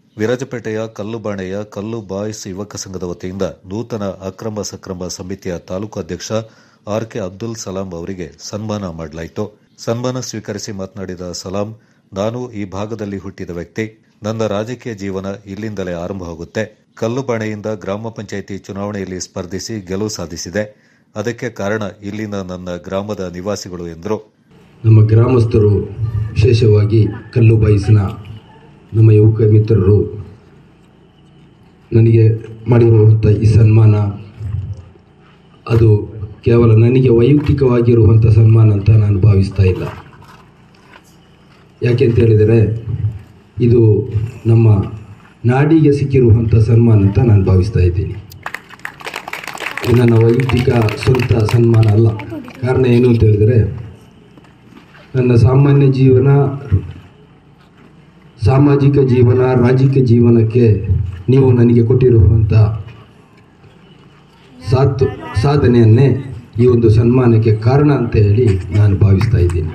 ವಿರಾಜಪೇಟೆಯ ಕಲ್ಲುಬಾಣೆಯ ಕಲ್ಲು ಬಾಯ್ಸ್ ಯುವಕ ಸಂಘದ ವತಿಯಿಂದ ನೂತನ ಅಕ್ರಮ ಸಕ್ರಮ ಸಮಿತಿಯ ತಾಲೂಕು ಅಧ್ಯಕ್ಷ ಆರ್ ಕೆ ಅಬ್ದುಲ್ ಸಲಾಂ ಅವರಿಗೆ ಸನ್ಮಾನ ಮಾಡಲಾಯಿತು ಸನ್ಮಾನ ಸ್ವೀಕರಿಸಿ ಮಾತನಾಡಿದ ಸಲಾಂ ನಾನು ಈ ಭಾಗದಲ್ಲಿ ಹುಟ್ಟಿದ ವ್ಯಕ್ತಿ ನನ್ನ ರಾಜಕೀಯ ಜೀವನ ಇಲ್ಲಿಂದಲೇ ಆರಂಭವಾಗುತ್ತೆ ಕಲ್ಲುಬಾಣೆಯಿಂದ ಗ್ರಾಮ ಪಂಚಾಯಿತಿ ಚುನಾವಣೆಯಲ್ಲಿ ಸ್ಪರ್ಧಿಸಿ ಗೆಲುವು ಸಾಧಿಸಿದೆ ಅದಕ್ಕೆ ಕಾರಣ ಇಲ್ಲಿನ ನನ್ನ ಗ್ರಾಮದ ನಿವಾಸಿಗಳು ಎಂದರು ನಮ್ಮ ಗ್ರಾಮಸ್ಥರು ವಿಶೇಷವಾಗಿ ಕಲ್ಲು ಬಾಯಿಸಿನ ನಮ್ಮ ಯುವಕ ಮಿತ್ರರು ನನಗೆ ಮಾಡಿರುವಂಥ ಈ ಸನ್ಮಾನ ಅದು ಕೇವಲ ನನಗೆ ವೈಯಕ್ತಿಕವಾಗಿರುವಂಥ ಸನ್ಮಾನ ಅಂತ ನಾನು ಭಾವಿಸ್ತಾ ಇಲ್ಲ ಯಾಕೆಂತ ಹೇಳಿದರೆ ಇದು ನಮ್ಮ ನಾಡಿಗೆ ಸಿಕ್ಕಿರುವಂಥ ಸನ್ಮಾನ ಅಂತ ನಾನು ಭಾವಿಸ್ತಾ ಇದ್ದೀನಿ ಇದು ನನ್ನ ವೈಯಕ್ತಿಕ ಸ್ವಂತ ಸನ್ಮಾನ ಅಲ್ಲ ಕಾರಣ ಏನು ಅಂತ ಹೇಳಿದರೆ ನನ್ನ ಸಾಮಾನ್ಯ ಜೀವನ ಸಾಮಾಜಿಕ ಜೀವನ ರಾಜಕೀಯ ಜೀವನಕ್ಕೆ ನೀವು ನನಗೆ ಕೊಟ್ಟಿರುವಂಥ ಸಾತ್ ಸಾಧನೆಯನ್ನೇ ಈ ಒಂದು ಸನ್ಮಾನಕ್ಕೆ ಕಾರಣ ಅಂತ ಹೇಳಿ ನಾನು ಭಾವಿಸ್ತಾ ಇದ್ದೀನಿ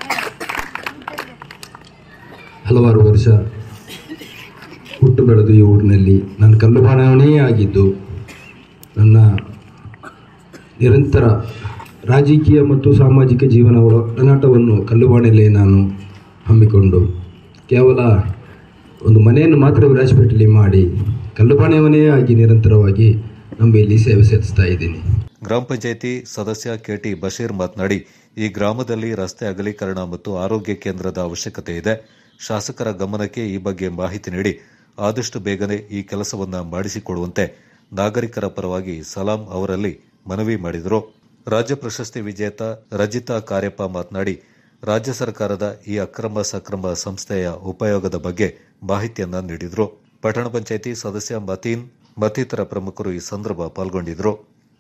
ಹಲವಾರು ವರ್ಷ ಹುಟ್ಟು ಬೆಳೆದು ಈ ಊರಿನಲ್ಲಿ ನಾನು ಕಲ್ಲುಬಾಣವನೇ ಆಗಿದ್ದು ನನ್ನ ನಿರಂತರ ರಾಜಕೀಯ ಮತ್ತು ಸಾಮಾಜಿಕ ಜೀವನ ಒಡನಾಟವನ್ನು ಕಲ್ಲುಬಾಣೆಯಲ್ಲೇ ನಾನು ಹಮ್ಮಿಕೊಂಡು ಕೇವಲ ಒಂದು ಮನೆಯನ್ನು ಮಾತ್ರ ವಿರಾಜಪೇಟೆಯಲ್ಲಿ ಮಾಡಿ ಕಲ್ಲುಬಾಣೆಯವನೇ ಆಗಿ ನಿರಂತರವಾಗಿ ನಮ್ಮ ಇಲ್ಲಿ ಸೇವೆ ಸಲ್ಲಿಸ್ತಾ ಇದ್ದೀನಿ ಗ್ರಾಮ ಪಂಚಾಯಿತಿ ಸದಸ್ಯ ಕೆಟಿ ಬಶೀರ್ ಮಾತನಾಡಿ ಈ ಗ್ರಾಮದಲ್ಲಿ ರಸ್ತೆ ಅಗಲೀಕರಣ ಮತ್ತು ಆರೋಗ್ಯ ಕೇಂದ್ರದ ಅವಶ್ಯಕತೆ ಇದೆ ಶಾಸಕರ ಗಮನಕ್ಕೆ ಈ ಬಗ್ಗೆ ಮಾಹಿತಿ ನೀಡಿ ಆದಷ್ಟು ಬೇಗನೆ ಈ ಕೆಲಸವನ್ನ ಮಾಡಿಸಿಕೊಡುವಂತೆ ನಾಗರಿಕರ ಪರವಾಗಿ ಸಲಾಂ ಅವರಲ್ಲಿ ಮನವಿ ಮಾಡಿದರು ರಾಜ್ಯ ಪ್ರಶಸ್ತಿ ವಿಜೇತ ರಜಿತಾ ಕಾರ್ಯಪ್ಪ ಮಾತನಾಡಿ ರಾಜ್ಯ ಸರ್ಕಾರದ ಈ ಅಕ್ರಮ ಸಕ್ರಮ ಸಂಸ್ಥೆಯ ಉಪಯೋಗದ ಬಗ್ಗೆ ಮಾಹಿತಿಯನ್ನ ನೀಡಿದರು ಪಟ್ಟಣ ಪಂಚಾಯಿತಿ ಸದಸ್ಯ ಮತೀನ್ ಮತ್ತಿತರ ಪ್ರಮುಖರು ಈ ಸಂದರ್ಭ ಪಾಲ್ಗೊಂಡಿದ್ದರು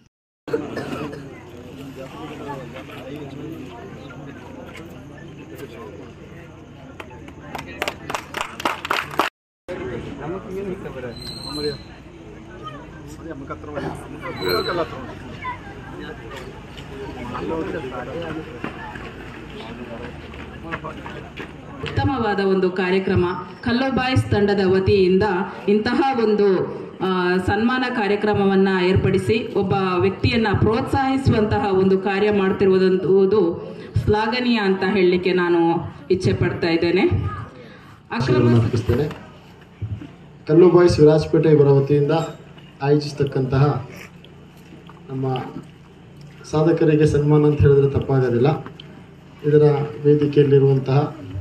ಉತ್ತಮವಾದ ಒಂದು ಕಾರ್ಯಕ್ರಮ ಕಲ್ಲೋ ಬಾಯ್ಸ್ ತಂಡದ ವತಿಯಿಂದ ಇಂತಹ ಒಂದು ಆ, ಸನ್ಮಾನ ಕಾರ್ಯಕ್ರಮವನ್ನ ಏರ್ಪಡಿಸಿ ಒಬ್ಬ ವ್ಯಕ್ತಿಯನ್ನ ಪ್ರೋತ್ಸಾಹಿಸುವಂತಹ ಒಂದು ಕಾರ್ಯ ಮಾಡ್ತಿರುವುದು ಶ್ಲಾಘನೀಯ ಅಂತ ಹೇಳಲಿಕ್ಕೆ ನಾನು ಇಚ್ಛೆ ಪಡ್ತಾ ಇದ್ದೇನೆ ಅಕ್ರಮ ಅರ್ಪಿಸ್ತೇನೆ ಕಲ್ಲು ಬಾಯ್ಸ್ ವಿರಾಜಪೇಟೆ ಇವರ ವತಿಯಿಂದ ಆಯೋಜಿಸ್ತಕ್ಕಂತಹ ನಮ್ಮ ಸಾಧಕರಿಗೆ ಸನ್ಮಾನ ಅಂತ ಹೇಳಿದ್ರೆ ತಪ್ಪಾಗೋದಿಲ್ಲ ಇದರ ವೇದಿಕೆಯಲ್ಲಿರುವಂತಹ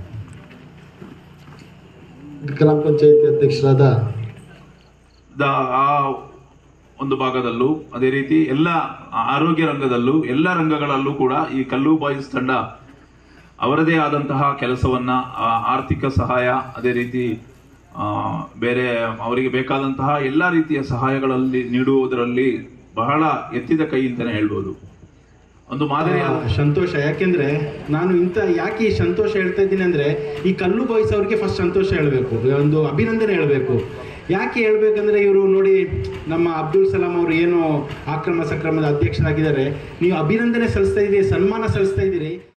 ಗ್ರಾಮ ಪಂಚಾಯತಿ ಅಧ್ಯಕ್ಷರಾದ ದ ಆ ಒಂದು ಭಾಗದಲ್ಲೂ ಅದೇ ರೀತಿ ಎಲ್ಲ ಆರೋಗ್ಯ ರಂಗದಲ್ಲೂ ಎಲ್ಲ ರಂಗಗಳಲ್ಲೂ ಕೂಡ ಈ ಕಲ್ಲು ಬಾಯ್ಸ್ ತಂಡ ಅವರದೇ ಆದಂತಹ ಕೆಲಸವನ್ನ ಆ, ಆರ್ಥಿಕ ಸಹಾಯ ಅದೇ ರೀತಿ ಆ, ಬೇರೆ ಅವರಿಗೆ ಬೇಕಾದಂತಹ ಎಲ್ಲ ರೀತಿಯ ಸಹಾಯಗಳಲ್ಲಿ ನೀಡುವುದರಲ್ಲಿ ಬಹಳ ಎತ್ತಿದ ಕೈ ಅಂತಾನೆ ಹೇಳ್ಬೋದು ಒಂದು ಮಾದರಿಯಾದ ಆ, ಸಂತೋಷ ಯಾಕೆಂದ್ರೆ ನಾನು ಇಂಥ ಯಾಕೆ ಈ ಸಂತೋಷ ಹೇಳ್ತಾ ಇದ್ದೀನಿ ಅಂದ್ರೆ ಈ ಕಲ್ಲು ಬಾಯ್ಸ್ ಅವ್ರಿಗೆ ಫಸ್ಟ್ ಸಂತೋಷ ಹೇಳಬೇಕು ಒಂದು ಅಭಿನಂದನೆ ಹೇಳಬೇಕು ಯಾಕೆ ಹೇಳ್ಬೇಕಂದ್ರೆ ಇವರು ನೋಡಿ ನಮ್ಮ ಅಬ್ದುಲ್ ಸಲಾಂ ಅವರು ಏನು ಆಕ್ರಮ ಸಕ್ರಮದ ಅಧ್ಯಕ್ಷರಾಗಿದ್ದಾರೆ ನೀವು ಅಭಿನಂದನೆ ಸಲ್ಲಿಸ್ತಾ ಇದ್ದೀರಿ ಸನ್ಮಾನ ಸಲ್ಲಿಸ್ತಾ ಇದ್ದೀರಿ